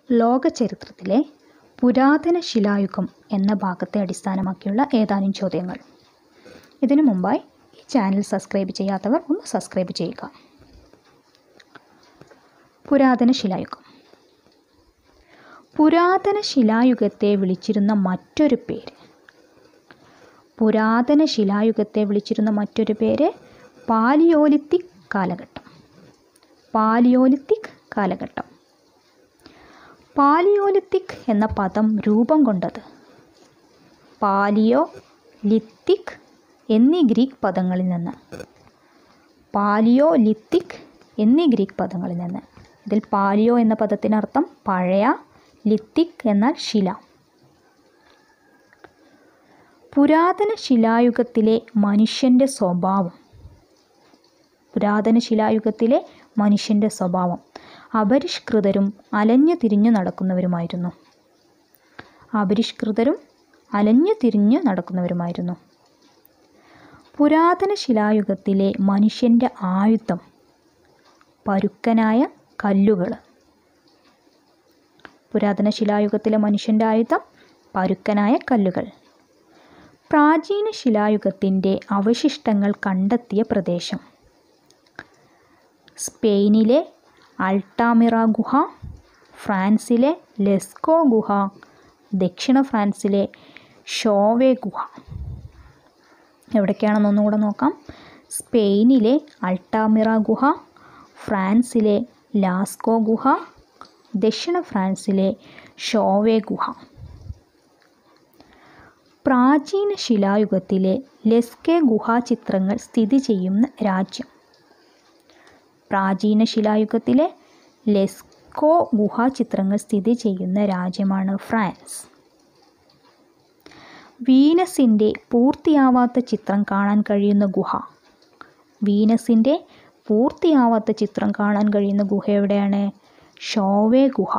ലോക ചരിത്രത്തിലെ പുരാതന ശിലായുഗം എന്ന ഭാഗത്തെ അടിസ്ഥാനമാക്കിയുള്ള ഏതാനും ചോദ്യങ്ങൾ ഇതിനു മുമ്പായി ഈ ചാനൽ സബ്സ്ക്രൈബ് ചെയ്യാത്തവർ ഒന്ന് സബ്സ്ക്രൈബ് ചെയ്യുക പുരാതന ശിലായുഗം പുരാതന ശിലായുഗത്തെ വിളിച്ചിരുന്ന മറ്റൊരു പേര് പുരാതന ശിലായുഗത്തെ വിളിച്ചിരുന്ന മറ്റൊരു പേര് പാലിയോലിത്തിക് കാലഘട്ടം പാലിയോലിത്തിക് കാലഘട്ടം പാലിയോലിത്തിക് എന്ന പദം രൂപം കൊണ്ടത് പാലിയോ ലിത്തിക് എന്നീ ഗ്രീക്ക് പദങ്ങളിൽ നിന്ന് പാലിയോ ലിത്തിക് എന്നീ ഗ്രീക്ക് പദങ്ങളിൽ നിന്ന് ഇതിൽ പാലിയോ എന്ന പദത്തിനർത്ഥം പഴയ ലിത്തിക് എന്നാൽ ശില പുരാതന ശിലായുഗത്തിലെ മനുഷ്യൻ്റെ സ്വഭാവം പുരാതന ശിലായുഗത്തിലെ മനുഷ്യൻ്റെ സ്വഭാവം അപരിഷ്കൃതരും അലഞ്ഞു തിരിഞ്ഞു നടക്കുന്നവരുമായിരുന്നു അപരിഷ്കൃതരും അലഞ്ഞു തിരിഞ്ഞു നടക്കുന്നവരുമായിരുന്നു പുരാതന ശിലായുഗത്തിലെ മനുഷ്യൻ്റെ ആയുധം പരുക്കനായ കല്ലുകൾ പുരാതന ശിലായുഗത്തിലെ മനുഷ്യൻ്റെ ആയുധം പരുക്കനായ കല്ലുകൾ പ്രാചീന ശിലായുഗത്തിൻ്റെ അവശിഷ്ടങ്ങൾ കണ്ടെത്തിയ പ്രദേശം സ്പെയിനിലെ അൾട്ടാമിറ ഗുഹ ഫ്രാൻസിലെ ലെസ്കോ ഗുഹ ദക്ഷിണ ഫ്രാൻസിലെ ഷോവേ ഗുഹ എവിടേക്കാണെന്ന് ഒന്നുകൂടെ നോക്കാം സ്പെയിനിലെ അൾട്ടാമിറ ഗുഹ ഫ്രാൻസിലെ ലാസ്കോ ഗുഹ ദക്ഷിണ ഫ്രാൻസിലെ ഷോവേ ഗുഹ പ്രാചീന ശിലായുഗത്തിലെ ലെസ്കെ ഗുഹാചിത്രങ്ങൾ സ്ഥിതി ചെയ്യുന്ന രാജ്യം പ്രാചീന ശിലായുഗത്തിലെ ലെസ്കോ ഗുഹാചിത്രങ്ങൾ സ്ഥിതി ചെയ്യുന്ന രാജ്യമാണ് ഫ്രാൻസ് വീനസിൻ്റെ പൂർത്തിയാവാത്ത ചിത്രം കാണാൻ കഴിയുന്ന ഗുഹ വീനസിൻ്റെ പൂർത്തിയാവാത്ത ചിത്രം കാണാൻ കഴിയുന്ന ഗുഹ എവിടെയാണ് ഷോവേ ഗുഹ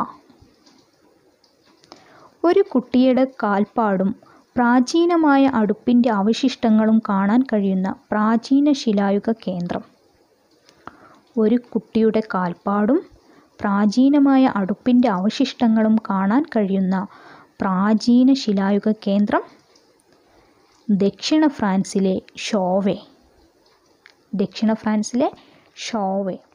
ഒരു കുട്ടിയുടെ കാൽപ്പാടും പ്രാചീനമായ അടുപ്പിൻ്റെ അവശിഷ്ടങ്ങളും കാണാൻ കഴിയുന്ന പ്രാചീന ശിലായുഗ കേന്ദ്രം ഒരു കുട്ടിയുടെ കാൽപ്പാടും പ്രാചീനമായ അടുപ്പിൻ്റെ അവശിഷ്ടങ്ങളും കാണാൻ കഴിയുന്ന പ്രാചീന ശിലായുഗ കേന്ദ്രം ദക്ഷിണ ഫ്രാൻസിലെ ഷോവേ ദക്ഷിണ ഫ്രാൻസിലെ ഷോവേ